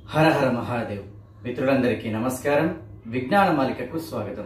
హర హర మహాదేవ్ మిత్రులందరికీ నమస్కారం విజ్ఞాన మాలికకు స్వాగతం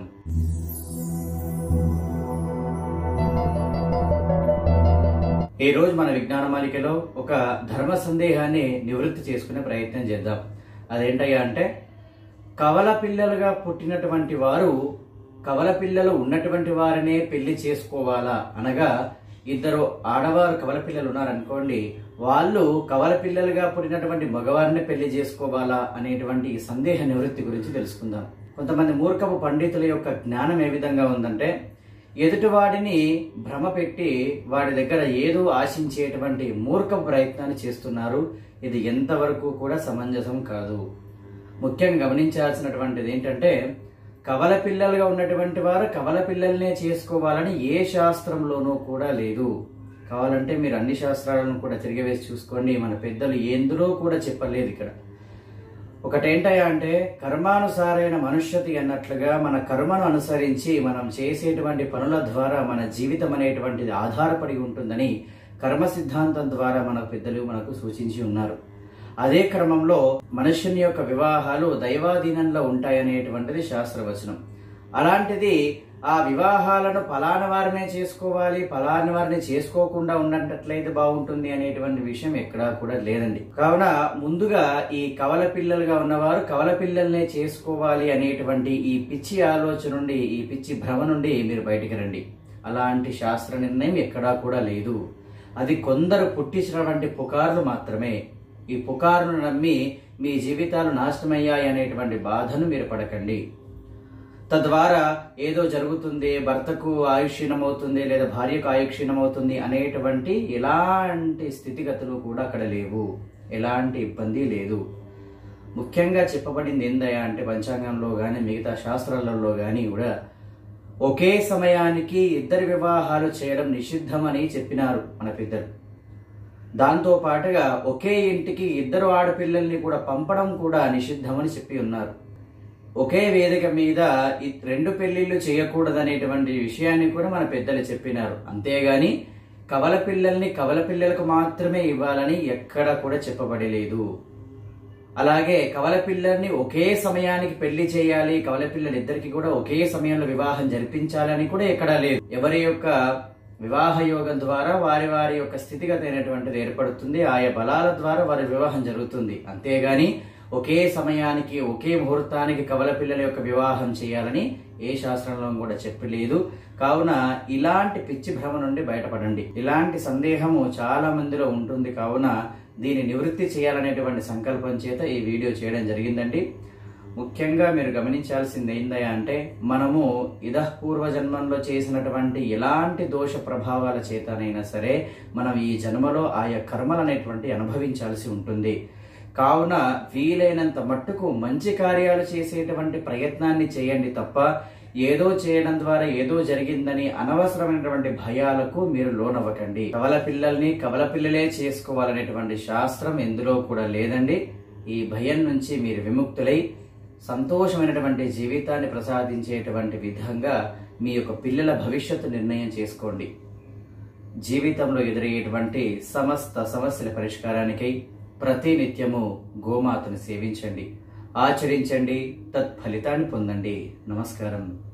ఈ రోజు మన విజ్ఞాన మాలికలో ఒక ధర్మ సందేహాన్ని నివృత్తి చేసుకునే ప్రయత్నం చేద్దాం అదేంటయ్యా అంటే కవల పిల్లలుగా పుట్టినటువంటి వారు కవల పిల్లలు ఉన్నటువంటి వారినే పెళ్లి చేసుకోవాలా అనగా ఇద్దరు ఆడవారు కవల పిల్లలు ఉన్నారనుకోండి వాళ్ళు కవల పిల్లలుగా పుట్టినటువంటి మగవారిని పెళ్లి చేసుకోవాలా అనేటువంటి ఈ సందేహ నివృత్తి గురించి తెలుసుకుందాం కొంతమంది మూర్ఖపు పండితుల యొక్క జ్ఞానం ఏ విధంగా ఉందంటే ఎదుటివాడిని భ్రమ పెట్టి వాడి దగ్గర ఏదో ఆశించేటువంటి మూర్ఖ ప్రయత్నాన్ని చేస్తున్నారు ఇది ఎంతవరకు కూడా సమంజసం కాదు ముఖ్యంగా గమనించాల్సినటువంటిది ఏంటంటే కవల పిల్లలుగా ఉన్నటువంటి వారు కవల పిల్లల్నే చేసుకోవాలని ఏ శాస్త్రంలోనూ కూడా లేదు కావాలంటే మీరు అన్ని శాస్త్రాలను కూడా తిరిగివేసి చూసుకోండి మన పెద్దలు ఎందులో కూడా చెప్పలేదు ఇక్కడ ఒకటేంటయ్యా అంటే కర్మానుసారైన మనుష్యతి అన్నట్లుగా మన కర్మను అనుసరించి మనం చేసేటువంటి పనుల ద్వారా మన జీవితం అనేటువంటిది ఆధారపడి ఉంటుందని కర్మ సిద్ధాంతం ద్వారా మన పెద్దలు మనకు సూచించి ఉన్నారు అదే క్రమంలో మనుష్యుని యొక్క వివాహాలు దైవాధీనంలో ఉంటాయనేటువంటిది శాస్త్రవచనం అలాంటిది ఆ వివాహాలను ఫలాన వారినే చేసుకోవాలి ఫలాని వారిని చేసుకోకుండా ఉన్నట్లయితే బాగుంటుంది అనేటువంటి విషయం ఎక్కడా కూడా లేదండి కావున ముందుగా ఈ కవల పిల్లలుగా ఉన్నవారు కవల పిల్లల్నే చేసుకోవాలి అనేటువంటి ఈ పిచ్చి ఆలోచన నుండి ఈ పిచ్చి భ్రమ నుండి మీరు బయటికి రండి అలాంటి శాస్త్ర నిర్ణయం ఎక్కడా కూడా లేదు అది కొందరు పుట్టించినటువంటి పుకార్లు మాత్రమే ఈ పుకారును నమ్మి మీ జీవితాలు నాశనమయ్యాయి అనేటువంటి బాధను మీరు పడకండి తద్వారా ఏదో జరుగుతుంది భర్తకు ఆయుష్యమవుతుంది లేదా భార్యకు ఆయుక్షీణమవుతుంది అనేటువంటి ఎలాంటి స్థితిగతులు కూడా అక్కడ లేవు ఎలాంటి ఇబ్బంది లేదు ముఖ్యంగా చెప్పబడింది ఏందయ్యా అంటే పంచాంగంలో కానీ మిగతా శాస్త్రాలలో కానీ కూడా ఒకే సమయానికి ఇద్దరి వివాహాలు చేయడం నిషిద్ధమని చెప్పినారు మన పెద్దలు దాంతో పాటుగా ఒకే ఇంటికి ఇద్దరు ఆడపిల్లల్ని కూడా పంపడం కూడా నిషిద్ధమని చెప్పి ఉన్నారు ఒకే వేదిక మీద ఈ రెండు పెళ్లిళ్ళు చేయకూడదనేటువంటి విషయాన్ని కూడా మన పెద్దలు చెప్పినారు అంతేగాని కవల పిల్లల్ని కవల పిల్లలకు మాత్రమే ఇవ్వాలని ఎక్కడ కూడా చెప్పబడలేదు అలాగే కవల పిల్లల్ని ఒకే సమయానికి పెళ్లి చేయాలి కవల పిల్లలిద్దరికి కూడా ఒకే సమయంలో వివాహం జరిపించాలని కూడా ఎక్కడా లేదు ఎవరి యొక్క వివాహ యోగం ద్వారా వారి వారి యొక్క స్థితిగతి అయినటువంటిది ఏర్పడుతుంది ఆయా బలాల ద్వారా వారి వివాహం జరుగుతుంది అంతేగాని ఒకే సమయానికి ఒకే ముహూర్తానికి కవల పిల్లల యొక్క వివాహం చేయాలని ఏ శాస్త్రంలో కూడా చెప్పలేదు కావున ఇలాంటి పిచ్చి భ్రమ నుండి బయటపడండి ఇలాంటి సందేహము చాలా మందిలో ఉంటుంది కావున దీన్ని నివృత్తి చేయాలనేటువంటి సంకల్పం చేత ఈ వీడియో చేయడం జరిగిందండి ముఖ్యంగా మీరు గమనించాల్సింది ఏందయ్యా అంటే మనము ఇదః పూర్వ జన్మంలో చేసినటువంటి ఎలాంటి దోష ప్రభావాల చేతనైనా సరే మనం ఈ జన్మలో ఆయా కర్మలు అనేటువంటి అనుభవించాల్సి ఉంటుంది కావున వీలైనంత మట్టుకు మంచి కార్యాలు చేసేటువంటి ప్రయత్నాన్ని చేయండి తప్ప ఏదో చేయడం ద్వారా ఏదో జరిగిందని అనవసరమైనటువంటి భయాలకు మీరు లోనవ్వకండి కవల పిల్లల్ని కవల పిల్లలే చేసుకోవాలనేటువంటి శాస్త్రం ఎందులో కూడా లేదండి ఈ భయం నుంచి మీరు విముక్తులై సంతోషమైనటువంటి జీవితాన్ని ప్రసాదించేటువంటి విధంగా మీ యొక్క పిల్లల భవిష్యత్తు నిర్ణయం చేసుకోండి జీవితంలో ఎదురయ్యేటువంటి సమస్త సమస్యల పరిష్కారానికై ప్రతినిత్యము గోమాతను సేవించండి ఆచరించండి తత్ఫలితాన్ని పొందండి నమస్కారం